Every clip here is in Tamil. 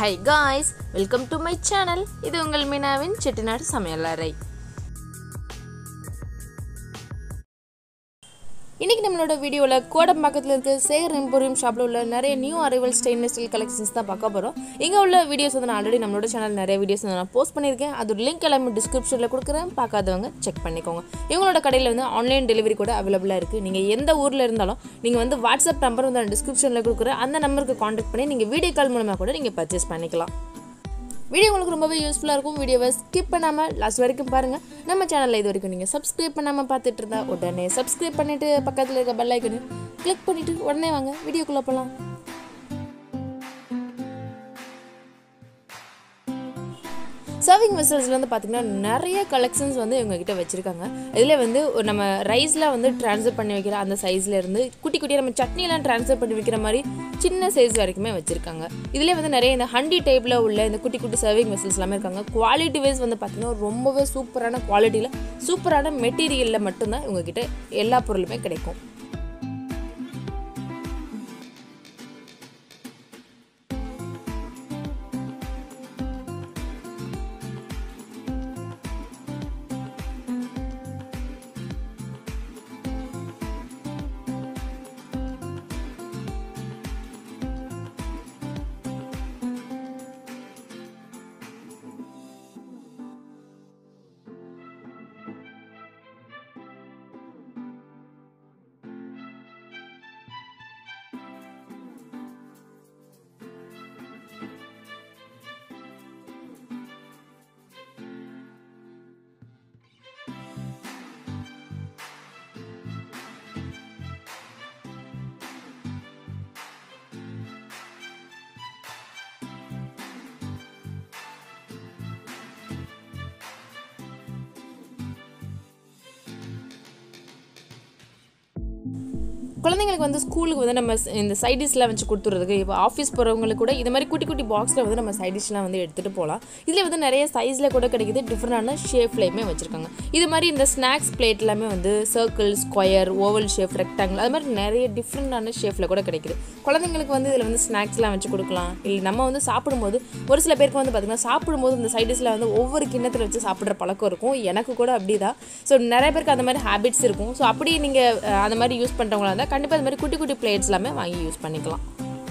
high guys welcome to my channel இது உங்கள் மீனாவின் செட்டிநாடு சமையலறை இன்றைக்கி நம்மளோட வீடியோவில் கோடம்பாக்கத்தில் இருக்க சேகர் எம்போரியம் ஷாப்பில் உள்ள நிறைய new arrival stainless steel collections தான் பார்க்க போகிறோம் இங்கே உள்ள வீடியோஸ் வந்து நான் ஆல்ரெடி நம்மளோட சேனல் நிறைய வீடியோஸ் வந்து நான் போஸ்ட் பண்ணியிருக்கேன் அதோட லிங்க் எல்லாமே டிஸ்கிரிப்ஷனில் கொடுக்குறேன் பார்க்காதவங்க செக் பண்ணிக்கோங்க இவங்களோட கடையில் வந்து ஆன்லைன் டெலிவரி கூட அவைலபிளாக இருக்குது நீங்கள் எந்த ஊரில் இருந்தாலும் நீங்கள் வந்து வாட்ஸ்அப் நம்பர் வந்து நான் டிஸ்கிரிப்ஷனில் கொடுக்குறேன் அந்த நம்பருக்கு காண்டாக்ட் பண்ணி நீங்கள் வீடியோ கால் மூலமாக கூட நீங்கள் பர்ச்சேஸ் பண்ணிக்கலாம் வீடியோ உங்களுக்கு ரொம்பவே யூஸ்ஃபுல்லாக இருக்கும் வீடியோவை ஸ்கிப் பண்ணாமல் லாஸ்ட் வரைக்கும் பாருங்கள் நம்ம சேனலில் இது வரைக்கும் நீங்கள் சப்ஸ்கிரைப் பண்ணாமல் பார்த்துட்டு இருந்தா உடனே சப்ஸ்கிரைப் பண்ணிவிட்டு பக்கத்தில் இருக்க பெல் ஐக்கனையும் கிளிக் பண்ணிவிட்டு உடனே வாங்க வீடியோக்குள்ளே போகலாம் சர்விங் வெசல்ஸில் வந்து பார்த்திங்கன்னா நிறைய கலெக்ஷன்ஸ் வந்து இவங்ககிட்ட வச்சுருக்காங்க இதில் வந்து ஒரு நம்ம ரைஸில் வந்து ட்ரான்ஸ்ஃபர் பண்ணி வைக்கிற அந்த சைஸில் இருந்து குட்டி குட்டியாக நம்ம சட்னிலாம் ட்ரான்ஸ்ஃபர் பண்ணி வைக்கிற மாதிரி சின்ன சைஸ் வரைக்குமே வச்சுருக்காங்க இதில் வந்து நிறைய இந்த ஹண்டி டைப்பில் உள்ள இந்த குட்டி குட்டி சர்விங் வெசல்ஸ் எல்லாமே இருக்காங்க குவாலிட்டி வைஸ் வந்து பார்த்திங்கன்னா ரொம்பவே சூப்பரான குவாலிட்டியில் சூப்பரான மெட்டீரியலில் மட்டும்தான் இவங்ககிட்ட எல்லா பொருளுமே கிடைக்கும் குழந்தைங்களுக்கு வந்து ஸ்கூலுக்கு வந்து நம்ம ஸ்- இந்த சைட் டிஷ்லாம் வச்சு கொடுத்துறதுக்கு இப்போ ஆஃபீஸ் போகிறவங்களுக்கு கூட இது மாதிரி குட்டி குட்டி பாக்ஸில் வந்து நம்ம சைட் டிஷ்லாம் வந்து எடுத்துகிட்டு போகலாம் இதில் வந்து நிறைய சைஸில் கூட கிடைக்குது டிஃப்ரெண்டான ஷேப்லேயுமே வச்சுருக்காங்க இது மாதிரி இந்த ஸ்நாக்ஸ் பிளேட் எல்லாமே வந்து circle square oval shape rectangle அது மாதிரி நிறைய டிஃப்ரெண்டான ஷேப்பில் கூட கிடைக்குது குழந்தைங்களுக்கு வந்து இதில் வந்து ஸ்நாக்ஸ்லாம் வச்சு கொடுக்கலாம் இல்லை நம்ம வந்து சாப்பிடும்போது ஒரு சில பேருக்கு வந்து பார்த்திங்கன்னா சாப்பிடும்போது இந்த சைட் டிஷ்ல வந்து ஒவ்வொரு கிண்ணத்தில் வச்சு சாப்பிட்ற பழக்கம் இருக்கும் எனக்கு கூட அப்படி தான் ஸோ நிறைய பேருக்கு அந்த மாதிரி ஹேபிட்ஸ் இருக்கும் ஸோ அப்படி நீங்கள் அந்த மாதிரி யூஸ் பண்ணுறவங்களா இருந்தால் கண்டிப்பாக இந்த மாதிரி குட்டி குட்டி பிளேட்ஸ் எல்லாமே வாங்கி யூஸ் பண்ணிக்கலாம்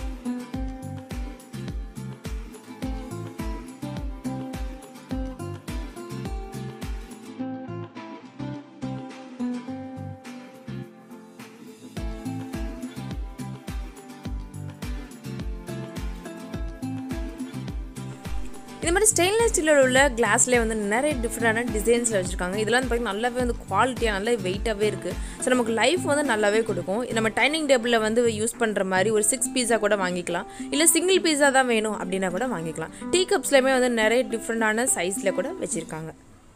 இது மாதிரி ஸ்டெயின்லெஸ் ஸ்டீலில் உள்ள கிளாஸ்லேயே வந்து நிறைய டிஃப்ரெண்டான டிசைன்ஸில் வச்சுருக்காங்க இதெல்லாம் வந்து பார்த்திங்கன்னா நல்லாவே வந்து குவாலிட்டியாக நல்லா வெயிட்டாகவே இருக்குது ஸோ நமக்கு லைஃப் வந்து நல்லாவே கொடுக்கும் நம்ம டைனிங் டேபிளில் வந்து யூஸ் பண்ணுற மாதிரி ஒரு சிக்ஸ் பீஸா கூட வாங்கிக்கலாம் இல்லை சிங்கிள் பீஸா தான் வேணும் அப்படின்னா கூட வாங்கிக்கலாம் டீ கப்ஸ்லேயுமே வந்து நிறைய டிஃப்ரெண்டான சைஸில் கூட வச்சுருக்காங்க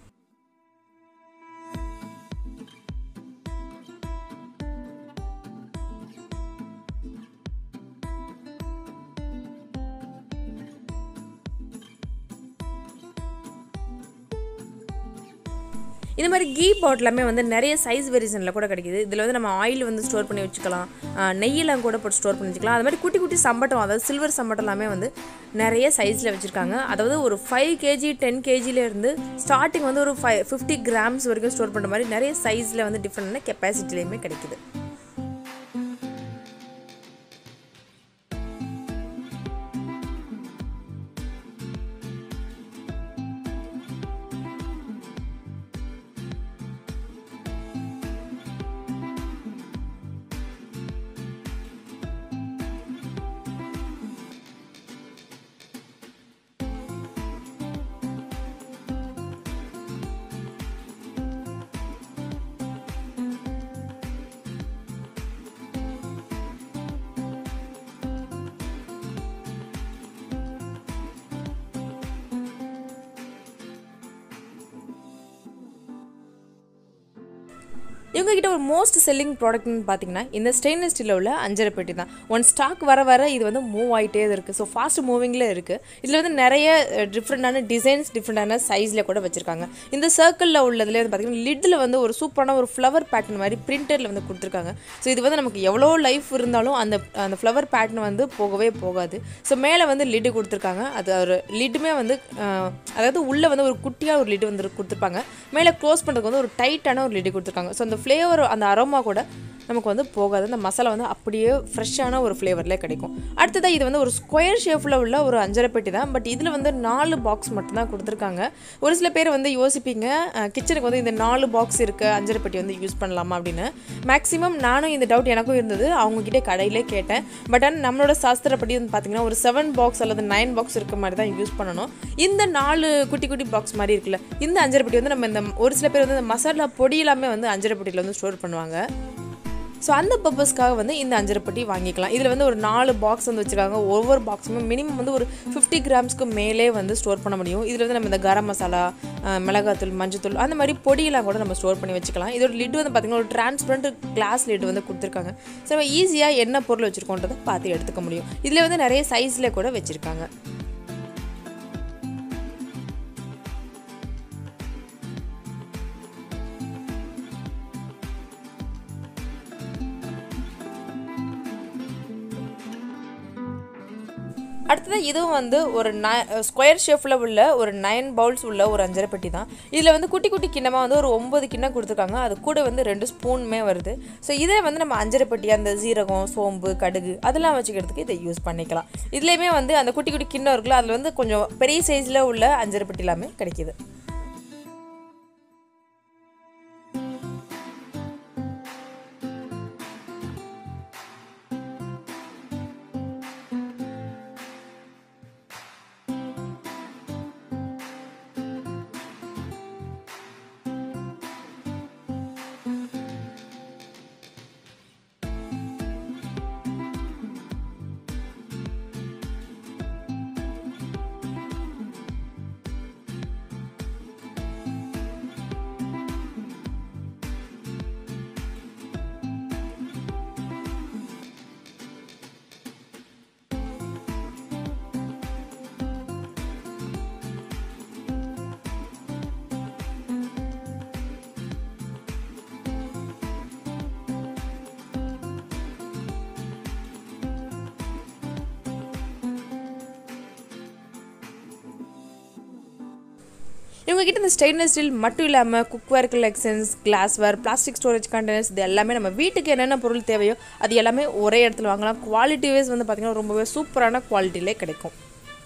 இந்த மாதிரி கீ பாட்டிலாமே வந்து நிறைய சைஸ் வேரியேஷனில் கூட கிடைக்குது இதில் வந்து நம்ம ஆயில் வந்து ஸ்டோர் பண்ணி வச்சுக்கலாம் ஆஹ் நெய்யெல்லாம் கூட போட்டு ஸ்டோர் பண்ணி வச்சுக்கலாம் அது மாதிரி குட்டி குட்டி சம்பட்டம் அதாவது சில்வர் சம்பட்டம் எல்லாமே வந்து நிறைய சைஸில் வச்சுருக்காங்க அதாவது ஒரு ஃபைவ் கேஜி டென் இருந்து ஸ்டார்டிங் வந்து ஒரு ஃபைவ் ஃபிஃப்டி கிராம்ஸ் வரைக்கும் ஸ்டோர் பண்ணுற மாதிரி நிறைய சைஸில் வந்து டிஃப்ரெண்டான கெப்பாசிட்டிலையுமே கிடைக்குது இவங்க கிட்ட ஒரு மோஸ்ட் செல்லிங் ப்ராடக்ட்னு பார்த்தீங்கன்னா இந்த ஸ்டெயின்லெஸ் ஸ்டீலில் உள்ள அஞ்சரை பெட்டி தான் ஒன் ஸ்டாக் வர வர இது வந்து மூவ் ஆகிட்டே இருக்குது ஸோ ஃபாஸ்ட் மூவிங்கில் இருக்குது இதில் வந்து நிறைய டிஃப்ரெண்டான டிசைன்ஸ் டிஃப்ரெண்டான சைஸில் கூட வச்சுருக்காங்க இந்த சர்க்கிளில் உள்ளதுல வந்து பார்த்தீங்கன்னா லிட்டில் வந்து ஒரு சூப்பரான ஒரு ஃப்ளவர் பேட்டர்ன் மாதிரி பிரிண்டரில் வந்து கொடுத்துருக்காங்க ஸோ இது வந்து நமக்கு எவ்வளோ லைஃப் இருந்தாலும் அந்த அந்த ஃப்ளவர் பேட்டர்ன் வந்து போகவே போகாது ஸோ மேலே வந்து லிட்டு கொடுத்துருக்காங்க அது ஒரு லிட்டுமே வந்து அஹ், அதாவது உள்ளே வந்து ஒரு குட்டியாக ஒரு லிட்டு வந்து கொடுத்துருப்பாங்க மேலே க்ளோஸ் பண்ணுறதுக்கு வந்து ஒரு டைட்டான ஒரு லிட்டு கொடுத்துருக்காங்க ஸோ அந்த ஃப்ளேவர் அந்த அரோமா கூட நமக்கு வந்து போகாது அந்த மசாலா வந்து அப்படியே ஃப்ரெஷ்ஷான ஒரு ஃப்ளேவரில் கிடைக்கும் அடுத்ததாக இது வந்து ஒரு ஸ்கொயர் ஷேப்பில் உள்ள ஒரு அஞ்சரை பெட்டி தான் பட் இதில் வந்து நாலு பாக்ஸ் மட்டும்தான் கொடுத்துருக்காங்க ஒரு சில பேர் வந்து யோசிப்பீங்க கிச்சனுக்கு வந்து இந்த நாலு பாக்ஸ் இருக்க அஞ்சரை பெட்டி வந்து யூஸ் பண்ணலாமா அப்படின்னு மேக்ஸிமம் நானும் இந்த டவுட் எனக்கும் இருந்தது அவங்கக்கிட்ட கடையிலே கேட்டேன் பட் ஆனால் நம்மளோட சாஸ்திரப்படி வந்து பார்த்தீங்கன்னா ஒரு செவன் பாக்ஸ் அல்லது நைன் பாக்ஸ் இருக்க மாதிரி தான் யூஸ் பண்ணணும் இந்த நாலு குட்டி குட்டி பாக்ஸ் மாதிரி இருக்குல்ல இந்த அஞ்சரை பெட்டி வந்து நம்ம இந்த ஒரு சில பேர் வந்து இந்த மசாலா பொடி எல்லாமே வந்து அஞ்சரை பெட்டியில் வந்து ஸ்டோர் பண்ணுவாங்க ஸோ அந்த பர்பஸ்க்காக வந்து இந்த அஞ்சரை பெட்டி வாங்கிக்கலாம் இதில் வந்து ஒரு நாலு பாக்ஸ் வந்து வச்சுருக்காங்க ஒவ்வொரு பாக்ஸுமே மினிமம் வந்து ஒரு ஃபிஃப்டி கிராம்ஸ்க்கு மேலே வந்து ஸ்டோர் பண்ண முடியும் இதில் வந்து நம்ம இந்த கரம் மசாலா அஹ், மிளகாத்தூள் மஞ்சத்தூள் அந்த மாதிரி பொடியெல்லாம் கூட நம்ம ஸ்டோர் பண்ணி வச்சுக்கலாம் இதோட லிட் வந்து பார்த்திங்கன்னா ஒரு டிரான்ஸ்பரண்ட் கிளாஸ் லிட் வந்து கொடுத்துருக்காங்க ஸோ நம்ம ஈஸியாக என்ன பொருள் வச்சுருக்கோன்றதை பார்த்து எடுத்துக்க முடியும் இதில் வந்து நிறைய சைஸில் கூட வச்சுருக்காங்க அடுத்தது இதுவும் வந்து ஒரு ந ஸ்கொயர் ஷேப்பில் உள்ள ஒரு நைன் பவுல்ஸ் உள்ள ஒரு அஞ்சரை பெட்டி தான் இதில் வந்து குட்டி குட்டி கிண்ணமாக வந்து ஒரு ஒம்பது கிண்ணம் கொடுத்துருக்காங்க அது கூட வந்து ரெண்டு ஸ்பூனுமே வருது ஸோ இதில் வந்து நம்ம அஞ்சரை பெட்டி அந்த சீரகம் சோம்பு கடுகு அதெல்லாம் வச்சுக்கிறதுக்கு இதை யூஸ் பண்ணிக்கலாம் இதுலேயுமே வந்து அந்த குட்டி குட்டி கிண்ணம் இருக்குல்ல அதில் வந்து கொஞ்சம் பெரிய சைஸில் உள்ள அஞ்சரை பெட்டி எல்லாமே கிடைக்கிது இவங்க கிட்ட இந்த ஸ்டெயின்லெஸ் ஸ்டீல் மட்டும் இல்லாமல் cookware collections glassware plastic storage containers இது எல்லாமே நம்ம வீட்டுக்கு என்னென்ன பொருள் தேவையோ அது எல்லாமே ஒரே இடத்துல வாங்கலாம் குவாலிட்டி வைஸ் வந்து பார்த்திங்கன்னா ரொம்பவே சூப்பரான குவாலிட்டியிலே கிடைக்கும்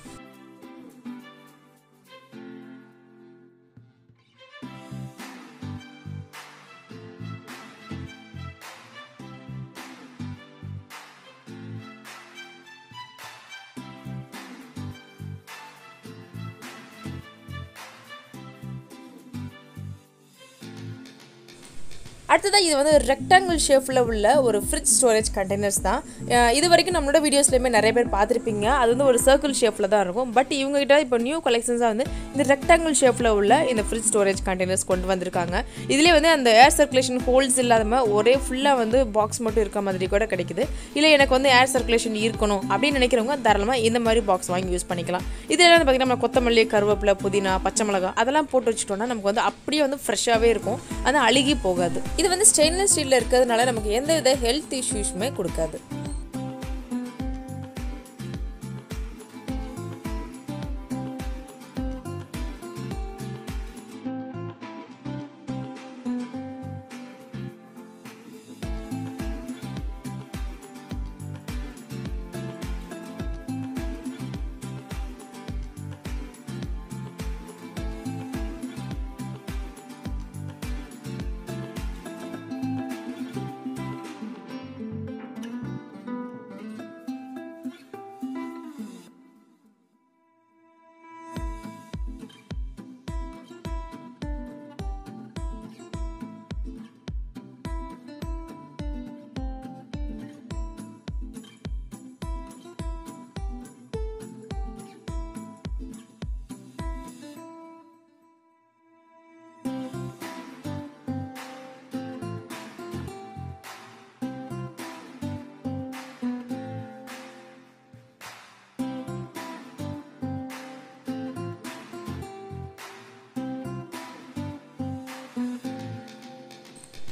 அடுத்ததாக இது வந்து ரெக்டாங்கிள் ஷேப்பில் உள்ள ஒரு ஃப்ரிட்ஜ் ஸ்டோரேஜ் கண்டெய்னர்ஸ் தான் அஹ் இது வரைக்கும் நம்மளோட வீடியோஸ்லையுமே நிறைய பேர் பார்த்துருப்பீங்க அது வந்து ஒரு சர்க்கிள் ஷேப்பில் தான் இருக்கும் பட் இவங்ககிட்ட இப்போ நியூ கலெக்ஷன்ஸாக வந்து இந்த ரெக்டாங்கிள் ஷேப்பில் உள்ள இந்த ஃப்ரிட்ஜ் ஸ்டோரேஜ் கண்டெய்னர்ஸ் கொண்டு வந்திருக்காங்க இதுலேயே வந்து அந்த ஏர் சர்க்குலேஷன் ஹோல்ஸ் இல்லாமல் ஒரே ஃபுல்லாக வந்து பாக்ஸ் மட்டும் இருக்க மாதிரி கூட கிடைக்குது இல்லை எனக்கு வந்து ஏர் சர்க்குலேஷன் இருக்கணும் அப்படின்னு நினைக்கிறவங்க தாராளமாக இந்த மாதிரி பாக்ஸ் வாங்கி யூஸ் பண்ணிக்கலாம் இதில் வந்து பார்த்திங்கன்னா நம்ம கொத்தமல்லி கருவேப்பிலை புதினா பச்சை மிளகாய் அதெல்லாம் போட்டு வச்சுட்டோம்னா நமக்கு வந்து அப்படியே வந்து ஃப்ரெஷ்ஷாகவே இருக்கும் அது அழுகி போகாது இது வந்து ஸ்டெயின்லெஸ் ஸ்டீலில் இருக்கிறதுனால நமக்கு எந்த வித ஹெல்த் இஷ்யூஸுமே கொடுக்காது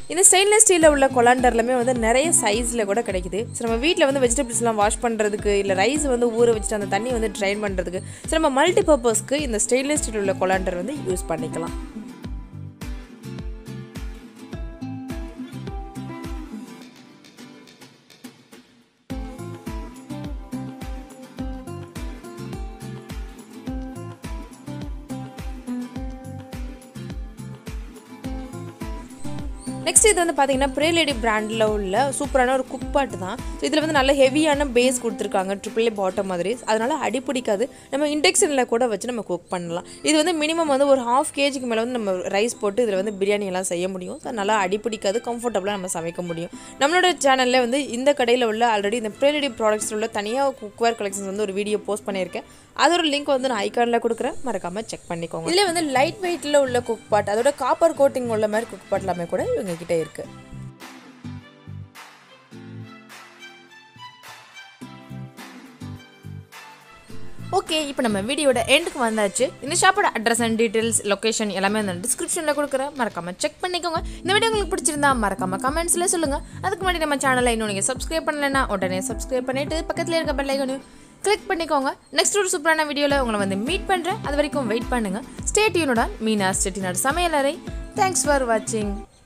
இந்த ஸ்டெயின்லெஸ் ஸ்டீலில் உள்ள கொலாண்டர்லுமே வந்து நிறைய சைஸில் கூட கிடைக்குது ஸோ நம்ம வீட்டில் வந்து வெஜிடபிள்ஸ்லாம் வாஷ் பண்ணுறதுக்கு இல்லை ரைஸ் வந்து ஊற வச்சுட்டு அந்த தண்ணி வந்து ட்ரைன் பண்ணுறதுக்கு ஸோ நம்ம மல்டி பர்பஸ்க்கு இந்த ஸ்டெயின்லெஸ் ஸ்டீல் உள்ள கொலாண்டர் வந்து யூஸ் பண்ணிக்கலாம் நெக்ஸ்ட் இது வந்து பார்த்தீங்கன்னா ப்ரே லேடி பிராண்டில் உள்ள சூப்பரான ஒரு குக் பாட்டு தான் ஸோ இதில் வந்து நல்ல ஹெவியான பேஸ் கொடுத்துருக்காங்க ட்ரிபிள் ஏ பாட்டம் மாதிரி அதனால் அடி பிடிக்காது நம்ம இண்டக்ஷனில் கூட வச்சு நம்ம குக் பண்ணலாம் இது வந்து மினிமம் வந்து ஒரு ஹாஃப் கேஜிக்கு மேலே வந்து நம்ம ரைஸ் போட்டு இதில் வந்து பிரியாணி எல்லாம் செய்ய முடியும் ஸோ நல்லா அடி பிடிக்காது கம்ஃபர்டபுளாக நம்ம சமைக்க முடியும் நம்மளோட சேனலில் வந்து இந்த கடையில் உள்ள ஆல்ரெடி இந்த ப்ரே லேடி ப்ராடக்ட்ஸ் உள்ள தனியாக குக்வேர் கலெக்ஷன்ஸ் வந்து ஒரு வீடியோ போஸ்ட் பண்ணியிருக்கேன் அதோட லிங்க் வந்து நான் ஐக்கானில் கொடுக்குறேன் மறக்காமல் செக் பண்ணிக்கோங்க இதில் வந்து லைட் வெயிட்டில் உள்ள குக் பாட் அதோட காப்பர் கோட்டிங் உள்ள மாதிரி குக் பாட் எல்லாமே கூட இவங்க கிட்ட இருக்கு ஓகே இப்போ நம்ம வீடியோட எண்டுக்கு வந்தாச்சு இந்த ஷாப்போட அட்ரஸ் அண்ட் டீட்டெயில்ஸ் லொகேஷன் எல்லாமே அந்த டிஸ்கிரிப்ஷனில் கொடுக்குறேன் மறக்காம செக் பண்ணிக்கோங்க இந்த வீடியோ உங்களுக்கு பிடிச்சிருந்தா மறக்காம கமெண்ட்ஸில் சொல்லுங்கள் அதுக்கு முன்னாடி நம்ம சேனலை இன்னும் நீங்கள் சப்ஸ்கிரைப் பண்ணலைன்னா உடனே சப்ஸ்கிரைப் பண்ணிட்டு பக்கத்தில் இருக்க பெல் ஐக்கனையும் கிளிக் பண்ணிக்கோங்க நெக்ஸ்ட் ஒரு சூப்பரான வீடியோவில் உங்களை வந்து மீட் பண்ணுறேன் அது வரைக்கும் வெயிட் பண்ணுங்கள் ஸ்டேட் யூனுடன் மீனா ஸ்டேட்டினோட சமையலறை தேங்க்ஸ் ஃபார் வாட்சிங்